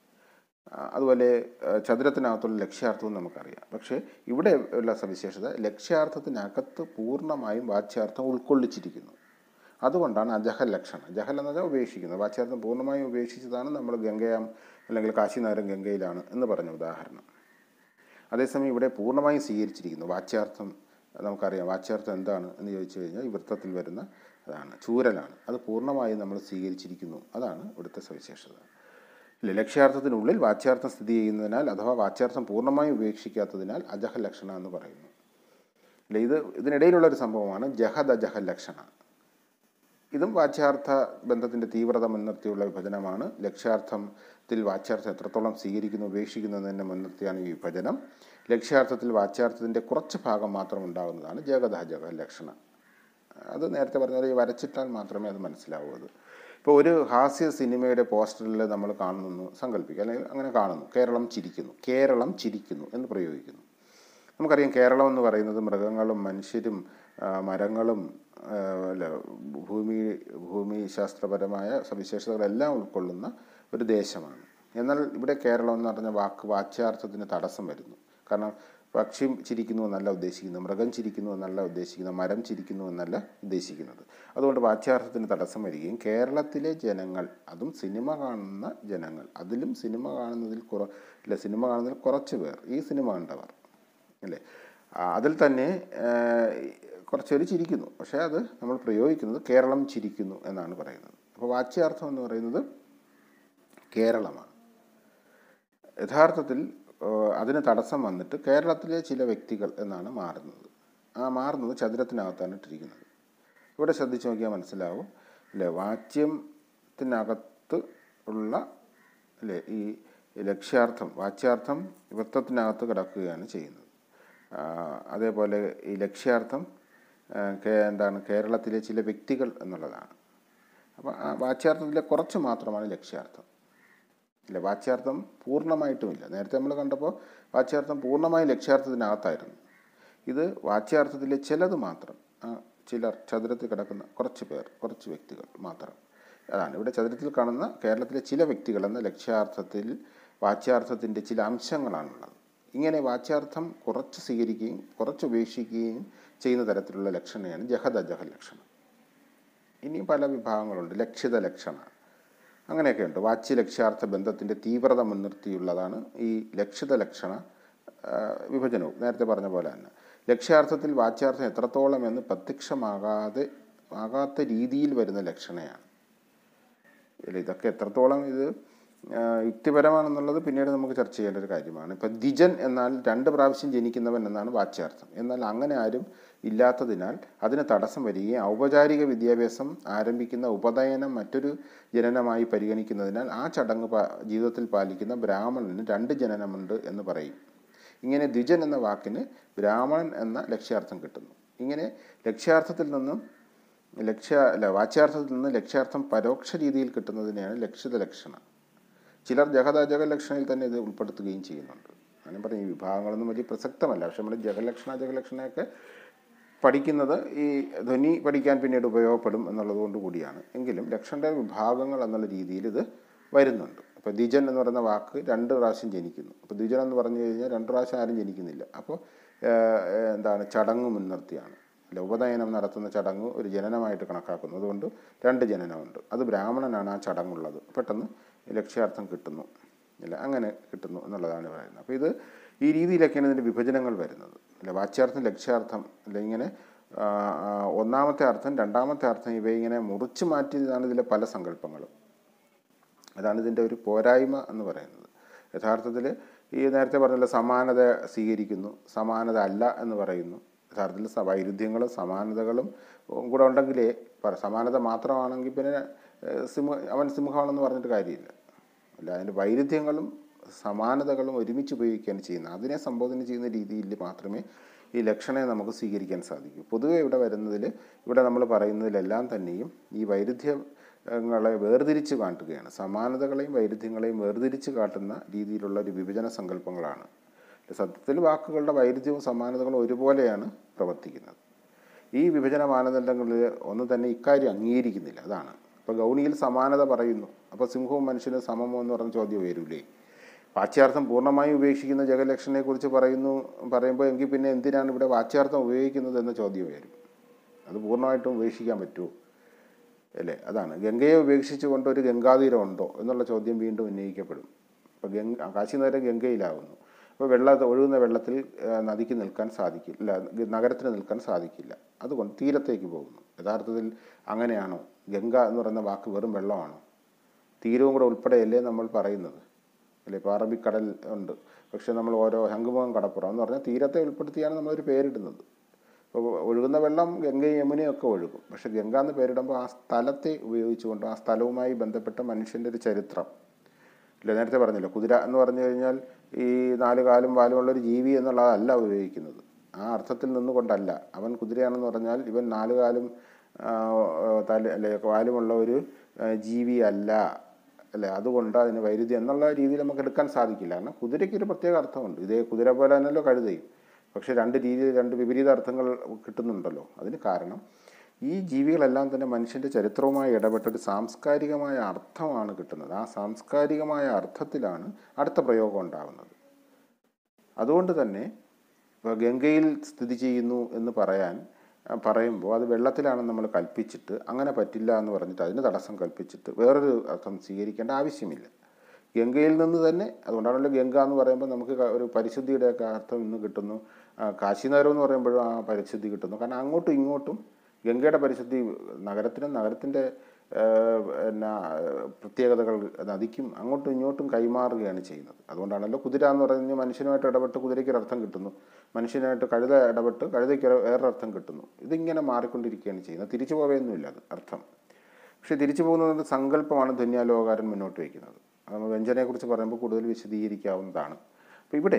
[SPEAKER 1] ആ, അതുപോലെ ആ, ചതുരത്തിനകത്തുള്ള ലക്ഷ്യാർത്ഥവും നമുക്കറിയാം പക്ഷേ ഇവിടെ ഉള്ള സവിശേഷത ലക്ഷ്യാർത്ഥത്തിനകത്ത് പൂർണ്ണമായും വാച്യാർത്ഥം ഉൾക്കൊള്ളിച്ചിരിക്കുന്നു അതുകൊണ്ടാണ് അജഹൽ ലക്ഷണം ജഹൽ എന്ന് പറഞ്ഞാൽ ഉപേക്ഷിക്കുന്നത് വാച്യാർത്ഥം പൂർണ്ണമായും ഉപേക്ഷിച്ചതാണ് നമ്മൾ ഗംഗയാം അല്ലെങ്കിൽ കാശിനഗരം ഗംഗയിലാണ് എന്ന് പറഞ്ഞ ഉദാഹരണം അതേസമയം ഇവിടെ പൂർണ്ണമായും സ്വീകരിച്ചിരിക്കുന്നു വാച്യാർത്ഥം നമുക്കറിയാം വാച്യാർത്ഥം എന്താണ് എന്ന് ചോദിച്ചു കഴിഞ്ഞാൽ ഈ വൃത്തത്തിൽ വരുന്ന അതാണ് ചൂരലാണ് അത് പൂർണ്ണമായും നമ്മൾ സ്വീകരിച്ചിരിക്കുന്നു അതാണ് ഇവിടുത്തെ സവിശേഷത ഇല്ല ലക്ഷ്യാർത്ഥത്തിനുള്ളിൽ വാച്യാർത്ഥം സ്ഥിതി ചെയ്യുന്നതിനാൽ അഥവാ വാച്യാർത്ഥം പൂർണ്ണമായും ഉപേക്ഷിക്കാത്തതിനാൽ അജഹ ലക്ഷണ എന്ന് പറയുന്നു ഇല്ല ഇത് ഇതിനിടയിലുള്ള ഒരു സംഭവമാണ് ജഹദ് അജഹ ലക്ഷണ ഇതും വാച്യാർത്ഥ ബന്ധത്തിൻ്റെ തീവ്രത മുൻനിർത്തിയുള്ള വിഭജനമാണ് ലക്ഷ്യാർത്ഥത്തിൽ വാച്യാർത്ഥം എത്രത്തോളം സ്വീകരിക്കുന്നു ഉപേക്ഷിക്കുന്നു എന്നതിനെ മുൻനിർത്തിയാണ് ഈ വിഭജനം ലക്ഷ്യാർത്ഥത്തിൽ വാച്യാർത്ഥത്തിൻ്റെ കുറച്ച് ഭാഗം മാത്രം ഉണ്ടാകുന്നതാണ് ജഗത ജഗ ലക്ഷണ അത് നേരത്തെ പറഞ്ഞ പോലെ ഈ വരച്ചിട്ടാൽ മാത്രമേ അത് മനസ്സിലാവൂ അത് ഇപ്പോൾ ഒരു ഹാസ്യ സിനിമയുടെ പോസ്റ്ററിൽ നമ്മൾ കാണുന്നു സങ്കല്പിക്കുക അല്ലെങ്കിൽ അങ്ങനെ കാണുന്നു കേരളം ചിരിക്കുന്നു കേരളം ചിരിക്കുന്നു എന്ന് പ്രയോഗിക്കുന്നു നമുക്കറിയാം കേരളം എന്ന് പറയുന്നത് മൃഗങ്ങളും മനുഷ്യരും ആ, മരങ്ങളും ആ, അല്ല ഭൂമി ഭൂമി ശാസ്ത്രപരമായ സവിശേഷതകളെല്ലാം ഉൾക്കൊള്ളുന്ന ഒരു ദേശമാണ് എന്നാൽ ഇവിടെ കേരളം എന്ന് പറഞ്ഞ വാക്ക് വാച്യാർത്ഥത്തിന് തടസ്സം വരുന്നു കാരണം പക്ഷി ചിരിക്കുന്നു എന്നല്ല ഉദ്ദേശിക്കുന്നത് മൃഗം ചിരിക്കുന്നു എന്നല്ല ഉദ്ദേശിക്കുന്നത് മരം ചിരിക്കുന്നു എന്നല്ല ഉദ്ദേശിക്കുന്നത് അതുകൊണ്ട് വാച്യാർത്ഥത്തിന് തടസ്സം വരികയും കേരളത്തിലെ ജനങ്ങൾ അതും സിനിമ കാണുന്ന ജനങ്ങൾ അതിലും സിനിമ കാണുന്നതിൽ കുറ ഇല്ല സിനിമ കാണുന്നതിൽ കുറച്ച് പേർ ഈ സിനിമ കണ്ടവർ അല്ലേ ആ, അതിൽ തന്നെ ആ, കുറച്ച് പേര് ചിരിക്കുന്നു പക്ഷേ അത് നമ്മൾ പ്രയോഗിക്കുന്നത് കേരളം ചിരിക്കുന്നു എന്നാണ് പറയുന്നത് അപ്പോൾ വാച്യാർത്ഥം എന്ന് പറയുന്നത് കേരളമാണ് യഥാർത്ഥത്തിൽ ഏഹ്, അതിന് തടസ്സം വന്നിട്ട് കേരളത്തിലെ ചില വ്യക്തികൾ എന്നാണ് മാറുന്നത് ആ മാറുന്നത് ചതുരത്തിനകത്താണ് ഇട്ടിരിക്കുന്നത് ഇവിടെ ശ്രദ്ധിച്ച് നോക്കിയാൽ മനസ്സിലാവും അല്ലേ വാച്യത്തിനകത്ത് ഉള്ള അല്ലേ ഈ ലക്ഷ്യാർത്ഥം വാച്യാർത്ഥം വൃത്തത്തിനകത്ത് കിടക്കുകയാണ് ചെയ്യുന്നത് ആ, അതേപോലെ ഈ ലക്ഷ്യാർത്ഥം ആ, കേ- എന്താണ് കേരളത്തിലെ ചില വ്യക്തികൾ എന്നുള്ളതാണ് അപ്പോൾ ആ വാച്യാർത്ഥത്തിലെ കുറച്ച് മാത്രമാണ് ലക്ഷ്യാർത്ഥം ഇല്ല വാച്യാർത്ഥം പൂർണ്ണമായിട്ടുമില്ല നേരത്തെ നമ്മൾ കണ്ടപ്പോൾ വാച്യാർത്ഥം പൂർണ്ണമായി ലക്ഷ്യാർത്ഥത്തിനകത്തായിരുന്നു ഇത് വാച്യാർത്ഥത്തിലെ ചിലത് മാത്രം ആ, ചിലർ ചതുരത്തിൽ കിടക്കുന്ന കുറച്ച് പേർ കുറച്ച് വ്യക്തികൾ മാത്രം അതാണ് ഇവിടെ ചതുരത്തിൽ കാണുന്ന കേരളത്തിലെ ചില വ്യക്തികൾ എന്ന ലക്ഷ്യാർത്ഥത്തിൽ വാച്യാർത്ഥത്തിൻ്റെ ചില അംശങ്ങളാണുള്ളത് ഇങ്ങനെ വാച്യാർത്ഥം കുറച്ച് സ്വീകരിക്കുകയും കുറച്ച് ഉപേക്ഷിക്കുകയും ചെയ്യുന്ന തരത്തിലുള്ള ലക്ഷണയാണ് ജഹദ ജഹ ലക്ഷണം ഇനിയും പല വിഭാഗങ്ങളുണ്ട് ലക്ഷിത ലക്ഷണ അങ്ങനെയൊക്കെ ഉണ്ട് വാച്യ ലക്ഷ്യാർത്ഥ ബന്ധത്തിൻ്റെ തീവ്രത മുൻനിർത്തിയുള്ളതാണ് ഈ ലക്ഷിത ലക്ഷണ ആ, വിഭജനവും നേരത്തെ പറഞ്ഞ പോലെ തന്നെ ലക്ഷ്യാർത്ഥത്തിൽ വാച്യാർത്ഥം എത്രത്തോളം എന്ന് പ്രത്യക്ഷമാകാതെ ആകാത്ത രീതിയിൽ വരുന്ന ലക്ഷണയാണ് ഇല്ല ഇതൊക്കെ എത്രത്തോളം ഇത് ആ, യുക്തിപരമാണെന്നുള്ളത് പിന്നീട് നമുക്ക് ചർച്ച ചെയ്യേണ്ട ഒരു കാര്യമാണ് ഇപ്പം ദ്വിജൻ എന്നാൽ രണ്ട് പ്രാവശ്യം ജനിക്കുന്നവൻ എന്നാണ് വാച്യാർത്ഥം എന്നാൽ അങ്ങനെ ആരും ഇല്ലാത്തതിനാൽ അതിന് തടസ്സം വരികയും ഔപചാരിക വിദ്യാഭ്യാസം ആരംഭിക്കുന്ന ഉപനയനം മറ്റൊരു ജനനമായി പരിഗണിക്കുന്നതിനാൽ ആ ചടങ്ങ് പാ- ജീവിതത്തിൽ പാലിക്കുന്ന ബ്രാഹ്മണന് രണ്ട് ജനനമുണ്ട് എന്ന് പറയും ഇങ്ങനെ ദ്വിജൻ എന്ന വാക്കിന് ബ്രാഹ്മണൻ എന്ന ലക്ഷ്യാർത്ഥം കിട്ടുന്നു ഇങ്ങനെ ലക്ഷ്യാർത്ഥത്തിൽ നിന്നും ലക്ഷ്യ അല്ല വാച്യാർത്ഥത്തിൽ നിന്ന് ലക്ഷ്യാർത്ഥം പരോക്ഷ രീതിയിൽ കിട്ടുന്നതിനെയാണ് ലക്ഷിത ലക്ഷണം ചിലർ ജഗദാജക ലക്ഷണയിൽ തന്നെ ഇത് ഉൾപ്പെടുത്തുകയും ചെയ്യുന്നുണ്ട് ഞാൻ പറയും ഈ വിഭാഗങ്ങളൊന്നും വലിയ പ്രസക്തമല്ല പക്ഷെ നമ്മൾ ജഗലക്ഷണ ജഗലക്ഷണയൊക്കെ പഠിക്കുന്നത് ഈ ധ്വനി പഠിക്കാൻ പിന്നീട് ഉപയോഗപ്പെടും എന്നുള്ളതുകൊണ്ട് കൂടിയാണ് എങ്കിലും ലക്ഷണ വിഭാഗങ്ങൾ എന്നുള്ള രീതിയിൽ ഇത് വരുന്നുണ്ട് ഇപ്പോൾ ദ്വിജൻ എന്ന് പറയുന്ന വാക്ക് രണ്ട് പ്രാവശ്യം ജനിക്കുന്നു അപ്പോൾ ദ്വിജൻ എന്ന് പറഞ്ഞു കഴിഞ്ഞാൽ രണ്ട് പ്രാവശ്യം ആരും ജനിക്കുന്നില്ല അപ്പോൾ ഏഹ്, ഏഹ്, എന്താണ് ചടങ്ങ് മുൻനിർത്തിയാണ് അല്ല ഉപനയനം നടത്തുന്ന ചടങ്ങ് ഒരു ജനനമായിട്ട് കണക്കാക്കുന്നു അതുകൊണ്ട് രണ്ട് ജനനമുണ്ട് അത് ബ്രാഹ്മണനാണ് ആ ചടങ്ങുള്ളത് പെട്ടെന്ന് ലക്ഷ്യാർത്ഥം കിട്ടുന്നു ഇല്ല അങ്ങനെ കിട്ടുന്നു എന്നുള്ളതാണ് പറയുന്നത് അപ്പോൾ ഇത് ഈ രീതിയിലൊക്കെയാണ് ഇതിൻ്റെ വിഭജനങ്ങൾ വരുന്നത് അല്ല വാച്യാർത്ഥം ലക്ഷ്യാർത്ഥം അല്ല ഇങ്ങനെ ആ, ആ, ഒന്നാമത്തെ അർത്ഥം രണ്ടാമത്തെ അർത്ഥം ഇവയെ ഇങ്ങനെ മുറിച്ച് മാറ്റിയതാണ് ഇതിലെ പല സങ്കല്പങ്ങളും അതാണ് ഇതിൻ്റെ ഒരു പോരായ്മ എന്ന് പറയുന്നത് യഥാർത്ഥത്തിൽ ഈ നേരത്തെ പറഞ്ഞല്ലോ സമാനത സ്വീകരിക്കുന്നു സമാനത അല്ല എന്ന് പറയുന്നു യഥാർത്ഥത്തിൽ സ- വൈരുദ്ധ്യങ്ങളും സമാനതകളും കൂടെ ഉണ്ടെങ്കിലേ പറ സമാനത മാത്രമാണെങ്കിൽ പിന്നെ ഏഹ്, സിംഹ അവൻ സിംഹമാണെന്ന് പറഞ്ഞിട്ട് കാര്യമില്ല അല്ല അതിൻ്റെ വൈരുദ്ധ്യങ്ങളും സമാനതകളും ഒരുമിച്ച് ഉപയോഗിക്കുകയാണ് ചെയ്യുന്നത് അതിനെ സംബോധന ചെയ്യുന്ന രീതിയിൽ മാത്രമേ ഈ ലക്ഷണയെ നമുക്ക് സ്വീകരിക്കാൻ സാധിക്കൂ പൊതുവെ ഇവിടെ വരുന്നതിൽ ഇവിടെ നമ്മൾ പറയുന്നതിലെല്ലാം തന്നെയും ഈ വൈരുദ്ധ്യങ്ങളെ വേർതിരിച്ച് കാട്ടുകയാണ് സമാനതകളെയും വൈരുദ്ധ്യങ്ങളെയും വേർതിരിച്ച് കാട്ടുന്ന രീതിയിലുള്ള ഒരു വിഭജന സങ്കല്പങ്ങളാണ് സത്യത്തിൽ വാക്കുകളുടെ വൈരുദ്ധ്യവും സമാനതകളും ഒരുപോലെയാണ് പ്രവർത്തിക്കുന്നത് ഈ വിഭജന മാനദണ്ഡങ്ങളിൽ ഒന്ന് തന്നെ ഇക്കാര്യം അംഗീകരിക്കുന്നില്ല അതാണ് ഇപ്പോൾ ഗൗണിയിൽ സമാനത പറയുന്നു അപ്പോൾ സിംഹവും മനുഷ്യനും സമമോ എന്ന് പറഞ്ഞ ചോദ്യം വരൂലേ വാച്യാർത്ഥം പൂർണ്ണമായും ഉപേക്ഷിക്കുന്ന ജഗലക്ഷണയെക്കുറിച്ച് പറയുന്നു പറയുമ്പോൾ എങ്കിൽ പിന്നെ എന്തിനാണ് ഇവിടെ വാച്യാർത്ഥം ഉപയോഗിക്കുന്നത് എന്ന ചോദ്യം വരും അത് പൂർണ്ണമായിട്ടും ഉപേക്ഷിക്കാൻ പറ്റുമോ അല്ലേ അതാണ് ഗംഗയെ ഉപേക്ഷിച്ചുകൊണ്ട് ഒരു ഗംഗാതീരം ഉണ്ടോ എന്നുള്ള ചോദ്യം വീണ്ടും ഉന്നയിക്കപ്പെടും ഇപ്പോൾ ഗംഗ കാശി നേരം ഗംഗയിലാവുന്നു അപ്പോൾ വെള്ള ഒഴുകുന്ന വെള്ളത്തിൽ ആ, നദിക്ക് നിൽക്കാൻ സാധിക്കില്ല ഗ- നഗരത്തിന് നിൽക്കാൻ സാധിക്കില്ല അതുകൊണ്ട് തീരത്തേക്ക് പോകുന്നു യഥാർത്ഥത്തിൽ അങ്ങനെയാണോ ഗംഗ എന്ന് പറയുന്ന വാക്ക് വെറും വെള്ളമാണോ തീരവും കൂടെ ഉൾപ്പെടെയല്ലേ നമ്മൾ പറയുന്നത് അല്ലേ ഇപ്പോൾ അറബിക്കടൽ ഉണ്ട് പക്ഷേ നമ്മൾ ഓരോ ശംഖുമുഖം കടപ്പുറം എന്ന് പറഞ്ഞാൽ തീരത്തെ ഉൾപ്പെടുത്തിയാണ് നമ്മളൊരു പേരിടുന്നത് ഇപ്പോൾ ഒഴുകുന്ന വെള്ളം ഗംഗയും യമുനയും ഒക്കെ ഒഴുകും പക്ഷേ ഗംഗ എന്ന് പേരിടുമ്പോൾ ആ സ്ഥലത്തെ ഉപയോഗിച്ചുകൊണ്ട് ആ സ്ഥലവുമായി ബന്ധപ്പെട്ട മനുഷ്യൻ്റെ ഒരു ചരിത്രം ഇല്ല നേരത്തെ പറഞ്ഞല്ലോ കുതിര എന്ന് പറഞ്ഞു കഴിഞ്ഞാൽ ഈ നാല് കാലും വാലുമുള്ള ഒരു ജീവി എന്നുള്ളതല്ല ഉപയോഗിക്കുന്നത് ആ അർത്ഥത്തിൽ നിന്നുകൊണ്ടല്ല അവൻ കുതിരയാണെന്ന് പറഞ്ഞാൽ ഇവൻ നാല് കാലും ആ, തല അല്ലെ വാലുമുള്ള ഒരു ആ, ജീവി അല്ല അല്ലേ അതുകൊണ്ട് അതിന് വൈരുദ്ധ്യം എന്നുള്ള രീതിയിൽ നമുക്ക് എടുക്കാൻ സാധിക്കില്ല കാരണം കുതിരയ്ക്ക് ഒരു പ്രത്യേക അർത്ഥമുണ്ട് ഇതേ കുതിര പോലെ തന്നെയല്ലോ കഴുതയും പക്ഷേ രണ്ട് രീതിയിൽ രണ്ട് വിപരീത അർത്ഥങ്ങൾ കിട്ടുന്നുണ്ടല്ലോ അതിന് കാരണം ഈ ജീവികളെല്ലാം തന്നെ മനുഷ്യൻ്റെ ചരിത്രവുമായി ഇടപെട്ടൊരു സാംസ്കാരികമായ അർത്ഥമാണ് കിട്ടുന്നത് ആ സാംസ്കാരികമായ അർത്ഥത്തിലാണ് അടുത്ത പ്രയോഗം ഉണ്ടാകുന്നത് അതുകൊണ്ട് തന്നെ ഇപ്പോൾ ഗംഗയിൽ സ്ഥിതി ചെയ്യുന്നു എന്ന് പറയാൻ ആ, പറയുമ്പോൾ അത് വെള്ളത്തിലാണെന്ന് നമ്മൾ കൽപ്പിച്ചിട്ട് അങ്ങനെ പറ്റില്ല എന്ന് പറഞ്ഞിട്ട് അതിന് തടസ്സം കൽപ്പിച്ചിട്ട് വേറൊരു അർത്ഥം സ്വീകരിക്കേണ്ട ആവശ്യമില്ല ഗംഗയിൽ നിന്ന് തന്നെ അതുകൊണ്ടാണല്ലോ ഗംഗ എന്ന് പറയുമ്പോൾ നമുക്ക് ക- ഒരു പരിശുദ്ധിയുടെയൊക്കെ അർത്ഥം ഇന്ന് കിട്ടുന്നു ആ, കാശിനഗരം എന്ന് പറയുമ്പോഴും ആ പരിശുദ്ധി കിട്ടുന്നു കാരണം അങ്ങോട്ടും ഇങ്ങോട്ടും ഗംഗയുടെ പരിശുദ്ധി നഗരത്തിനും നഗരത്തിൻ്റെ ഏഹ്, പിന്നെ പ്രത്യേകതകൾ നദിക്കും അങ്ങോട്ടും ഇങ്ങോട്ടും കൈമാറുകയാണ് ചെയ്യുന്നത് അതുകൊണ്ടാണല്ലോ കുതിര എന്ന് പറയുന്നത് മനുഷ്യനുമായിട്ട് ഇടപെട്ട് കുതിരയ്ക്ക് ഒരു അർത്ഥം കിട്ടുന്നു മനുഷ്യനായിട്ട് കഴുത ഇടപെട്ട് കഴുതയ്ക്ക് ഒരു- വേറൊരു അർത്ഥം കിട്ടുന്നു ഇതിങ്ങനെ മാറിക്കൊണ്ടിരിക്കുകയാണ് ചെയ്യുന്നത് തിരിച്ചു പോവുകയൊന്നുമില്ല അത് അർത്ഥം പക്ഷേ തിരിച്ചു പോകുന്നത് ഒരു സങ്കല്പമാണ് ധന്യാലോകാരൻ മുന്നോട്ട് വയ്ക്കുന്നത് അത് നമ്മൾ വ്യഞ്ജനയെക്കുറിച്ച് പറയുമ്പോൾ കൂടുതൽ വിശദീകരിക്കാവുന്നതാണ് അപ്പോൾ ഇവിടെ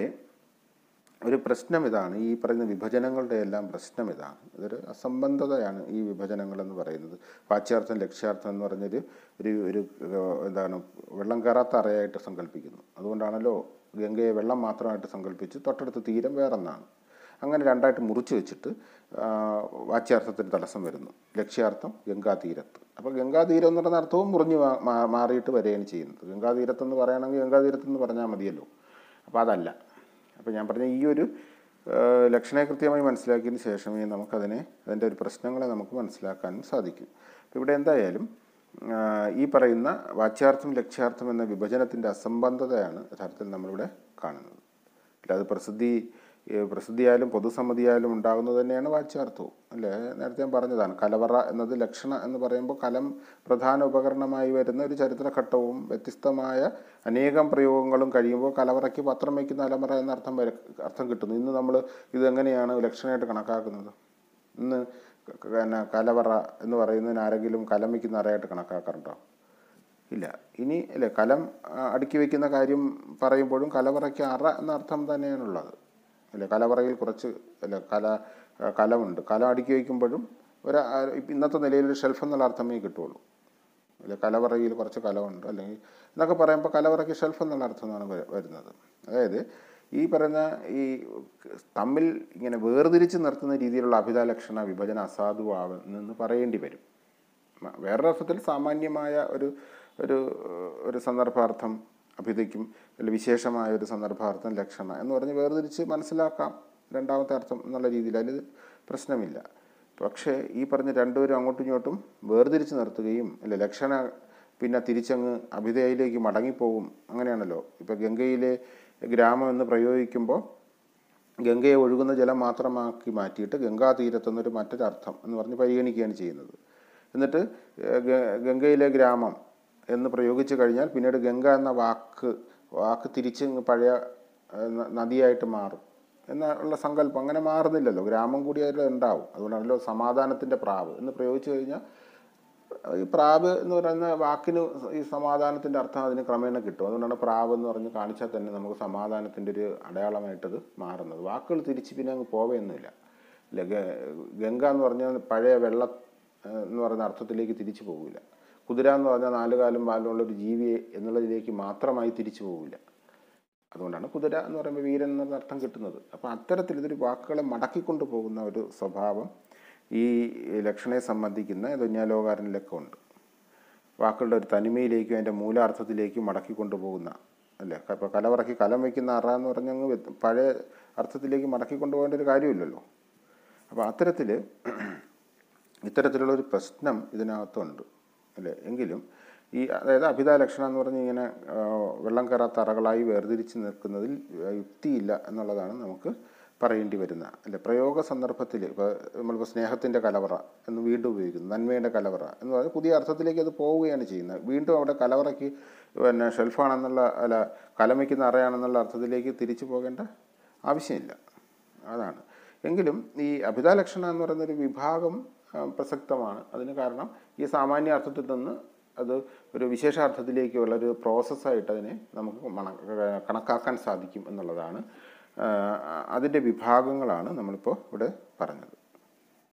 [SPEAKER 1] ഒരു പ്രശ്നം ഇതാണ് ഈ പറയുന്ന വിഭജനങ്ങളുടെ എല്ലാം പ്രശ്നം ഇതാണ് ഇതൊരു അസംബന്ധതയാണ് ഈ വിഭജനങ്ങൾ എന്ന് പറയുന്നത് വാച്യാർത്ഥം ലക്ഷ്യാർത്ഥം എന്ന് പറഞ്ഞൊരു ഒരു ഒരു ഏഹ്, എന്താണ് വെള്ളം കയറാത്ത അറയായിട്ട് സങ്കല്പിക്കുന്നു അതുകൊണ്ടാണല്ലോ ഗംഗയെ വെള്ളം മാത്രമായിട്ട് സങ്കല്പിച്ച് തൊട്ടടുത്ത് തീരം വേറൊന്നാണ് അങ്ങനെ രണ്ടായിട്ട് മുറിച്ച് വെച്ചിട്ട് ആ, വാച്യാർത്ഥത്തിന് തടസ്സം വരുന്നു ലക്ഷ്യാർത്ഥം ഗംഗാതീരത്ത് അപ്പോൾ ഗംഗാതീരം എന്ന് പറയുന്ന അർത്ഥവും മുറിഞ്ഞ് മാ- മാ- മാറിയിട്ട് വരികയാണ് ചെയ്യുന്നത് ഗംഗാതീരത്തെന്ന് പറയുകയാണെങ്കിൽ ഗംഗാതീരത്തെന്ന് പറഞ്ഞാൽ മതിയല്ലോ അപ്പോൾ അതല്ല അപ്പോൾ ഞാൻ പറഞ്ഞ ഈ ഒരു ആ, ലക്ഷണെ കൃത്യമായി മനസ്സിലാക്കിയതിന് ശേഷമേ നമുക്കതിനെ അതിൻ്റെ ഒരു പ്രശ്നങ്ങളെ നമുക്ക് മനസ്സിലാക്കാനും സാധിക്കും അപ്പോൾ ഇവിടെ എന്തായാലും ആ, ഈ പറയുന്ന വാച്യാർത്ഥം ലക്ഷ്യാർത്ഥം എന്ന വിഭജനത്തിൻ്റെ അസംബന്ധതയാണ് യഥാർത്ഥത്തിൽ നമ്മളിവിടെ കാണുന്നത് അല്ലാതെ പ്രസിദ്ധി ഏ, പ്രസിദ്ധിയായാലും പൊതുസമ്മതിയായാലും ഉണ്ടാകുന്നത് തന്നെയാണ് വാച്യാർത്ഥവും അല്ലേ നേരത്തെ ഞാൻ പറഞ്ഞതാണ് കലവറ എന്നത് ലക്ഷണ എന്ന് പറയുമ്പോൾ കലം പ്രധാന ഉപകരണമായി വരുന്ന ഒരു ചരിത്രഘട്ടവും വ്യത്യസ്തമായ അനേകം പ്രയോഗങ്ങളും കഴിയുമ്പോൾ കലവറയ്ക്ക് പത്രം വയ്ക്കുന്ന അലമറ എന്ന അർത്ഥം വര അർത്ഥം കിട്ടുന്നു ഇന്ന് നമ്മൾ ഇതെങ്ങനെയാണ് ലക്ഷണമായിട്ട് കണക്കാക്കുന്നത് ഇന്ന് ക- ക- പിന്നെ കലവറ എന്ന് പറയുന്നതിന് ആരെങ്കിലും കലം വയ്ക്കുന്ന അറയായിട്ട് കണക്കാക്കാറുണ്ടോ ഇല്ല ഇനി അല്ലേ കലം ആ, അടുക്കി വയ്ക്കുന്ന കാര്യം പറയുമ്പോഴും കലവറയ്ക്ക് അറ എന്ന അർത്ഥം തന്നെയാണുള്ളത് അല്ലേ കലവറയിൽ കുറച്ച് അല്ലേ കല ആ, കലമുണ്ട് കലം അടുക്കി വയ്ക്കുമ്പോഴും ഒരു ആ, ഇപ്പ- ഇന്നത്തെ നിലയിൽ ഒരു ഷെൽഫ് എന്നുള്ള അർത്ഥമേ കിട്ടുള്ളൂ അല്ലെ കലവറയിൽ കുറച്ച് കലമുണ്ട് അല്ലെങ്കിൽ എന്നൊക്കെ പറയുമ്പോൾ കലവറയ്ക്ക് ഷെൽഫ് എന്നുള്ള അർത്ഥമാണ് വ- വരുന്നത് അതായത് ഈ പറയുന്ന ഈ തമ്മിൽ ഇങ്ങനെ വേർതിരിച്ച് നിർത്തുന്ന രീതിയിലുള്ള അഭിതാ ലക്ഷണ വിഭജന അസാധുവാകുന്നെന്ന് പറയേണ്ടി വരും മ- വേറൊരു അർത്ഥത്തിൽ സാമാന്യമായ ഒരു ഒരു ഒരു സന്ദർഭാർത്ഥം അഭിതയ്ക്കും അല്ലെങ്കിൽ വിശേഷമായ ഒരു സന്ദർഭാർത്ഥം ലക്ഷണ എന്ന് പറഞ്ഞ് വേർതിരിച്ച് മനസ്സിലാക്കാം രണ്ടാമത്തെ അർത്ഥം എന്നുള്ള രീതിയിൽ അതിൽ പ്രശ്നമില്ല പക്ഷേ ഈ പറഞ്ഞ രണ്ടുപേരും അങ്ങോട്ടും ഇങ്ങോട്ടും വേർതിരിച്ച് നിർത്തുകയും അല്ലെ ലക്ഷണ പിന്നെ തിരിച്ചങ്ങ് അഭിതയിലേക്ക് മടങ്ങിപ്പോകും അങ്ങനെയാണല്ലോ ഇപ്പോൾ ഗംഗയിലെ ഗ്രാമം എന്ന് പ്രയോഗിക്കുമ്പോൾ ഗംഗയെ ഒഴുകുന്ന ജലം മാത്രമാക്കി മാറ്റിയിട്ട് ഗംഗാ തീരത്തുനിന്നൊരു മറ്റൊരു അർത്ഥം എന്ന് പറഞ്ഞ് പരിഗണിക്കുകയാണ് ചെയ്യുന്നത് എന്നിട്ട് ഏഹ്, ഗ- ഗംഗയിലെ ഗ്രാമം എന്ന് പ്രയോഗിച്ചു കഴിഞ്ഞാൽ പിന്നീട് ഗംഗ എന്ന വാക്ക് വാക്ക് തിരിച്ച് ഇങ്ങ് പഴയ ഏഹ്, ന- നദിയായിട്ട് മാറും എന്നുള്ള സങ്കല്പം അങ്ങനെ മാറുന്നില്ലല്ലോ ഗ്രാമം കൂടി അതിൽ ഉണ്ടാവും അതുകൊണ്ടാണല്ലോ സമാധാനത്തിൻ്റെ പ്രാവ് എന്ന് പ്രയോഗിച്ചു കഴിഞ്ഞാൽ ഈ പ്രാവ് എന്ന് പറയുന്ന വാക്കിന് ഈ സമാധാനത്തിൻ്റെ അർത്ഥം അതിന് ക്രമേണ കിട്ടും അതുകൊണ്ടാണ് പ്രാവ് എന്ന് പറഞ്ഞ് കാണിച്ചാൽ തന്നെ നമുക്ക് സമാധാനത്തിൻ്റെ ഒരു അടയാളമായിട്ടത് മാറുന്നത് വാക്കുകൾ തിരിച്ച് പിന്നെ അങ്ങ് പോവുകയൊന്നുമില്ല ഇല്ല ഗ- ഗംഗ എന്ന് പറഞ്ഞാൽ പഴയ വെള്ള ഏഹ്, എന്ന് പറയുന്ന അർത്ഥത്തിലേക്ക് തിരിച്ചു പോകില്ല കുതിര എന്ന് പറഞ്ഞാൽ നാലുകാലും പാലുമുള്ള ഒരു ജീവി എന്നുള്ളതിലേക്ക് മാത്രമായി തിരിച്ചു പോകില്ല അതുകൊണ്ടാണ് കുതിര എന്ന് പറയുമ്പോൾ വീരൻ എന്നുള്ള അർത്ഥം കിട്ടുന്നത് അപ്പോൾ അത്തരത്തിൽ ഇതൊരു വാക്കുകളെ മടക്കിക്കൊണ്ട് പോകുന്ന ഒരു സ്വഭാവം ഈ ലക്ഷണയെ സംബന്ധിക്കുന്ന ദുന്യാലോകാരനിലൊക്കെ ഉണ്ട് വാക്കുകളുടെ ഒരു തനിമയിലേക്കും അതിൻ്റെ മൂലാർത്ഥത്തിലേക്കും മടക്കിക്കൊണ്ട് പോകുന്ന അല്ലേ ഇപ്പോൾ കലവറക്കി കലം വയ്ക്കുന്ന അറ എന്ന് പറഞ്ഞങ്ങ് വ്യത്യ- പഴയ അർത്ഥത്തിലേക്ക് മടക്കിക്കൊണ്ട് പോകേണ്ട ഒരു കാര്യമില്ലല്ലോ അപ്പോൾ അത്തരത്തിൽ ഇത്തരത്തിലുള്ളൊരു പ്രശ്നം ഇതിനകത്തുണ്ട് അല്ലേ എങ്കിലും ഈ അതായത് അഭിതാ ലക്ഷണം എന്ന് പറഞ്ഞ് ഇങ്ങനെ ആ, വെള്ളം കയറാത്ത അറകളായി വേർതിരിച്ച് നിൽക്കുന്നതിൽ ആ, യുക്തിയില്ല എന്നുള്ളതാണ് നമുക്ക് പറയേണ്ടി വരുന്ന അല്ലെ പ്രയോഗ സന്ദർഭത്തിൽ ഇപ്പോൾ നമ്മളിപ്പോൾ സ്നേഹത്തിൻ്റെ കലവറ എന്ന് വീണ്ടും ഉപയോഗിക്കുന്നു നന്മയുടെ കലവറ എന്ന് പറഞ്ഞാൽ പുതിയ അർത്ഥത്തിലേക്ക് അത് പോവുകയാണ് ചെയ്യുന്നത് വീണ്ടും അവിടെ കലവറയ്ക്ക് പിന്നെ ഷെൽഫാണെന്നുള്ള അല്ല കലം വയ്ക്കുന്ന അറയാണെന്നുള്ള അർത്ഥത്തിലേക്ക് തിരിച്ചു പോകേണ്ട ആവശ്യമില്ല അതാണ് എങ്കിലും ഈ അഭിതാ ലക്ഷണ എന്ന് പറയുന്നൊരു വിഭാഗം ആ, പ്രസക്തമാണ് അതിന് കാരണം ഈ സാമാന്യ അർത്ഥത്തിൽ നിന്ന് അത് ഒരു വിശേഷാർത്ഥത്തിലേക്ക് ഉള്ളൊരു പ്രോസസ്സായിട്ട് അതിനെ നമുക്ക് മണ കണക്കാക്കാൻ സാധിക്കും എന്നുള്ളതാണ് ആ, അതിൻ്റെ വിഭാഗങ്ങളാണ് നമ്മളിപ്പോൾ ഇവിടെ പറഞ്ഞത്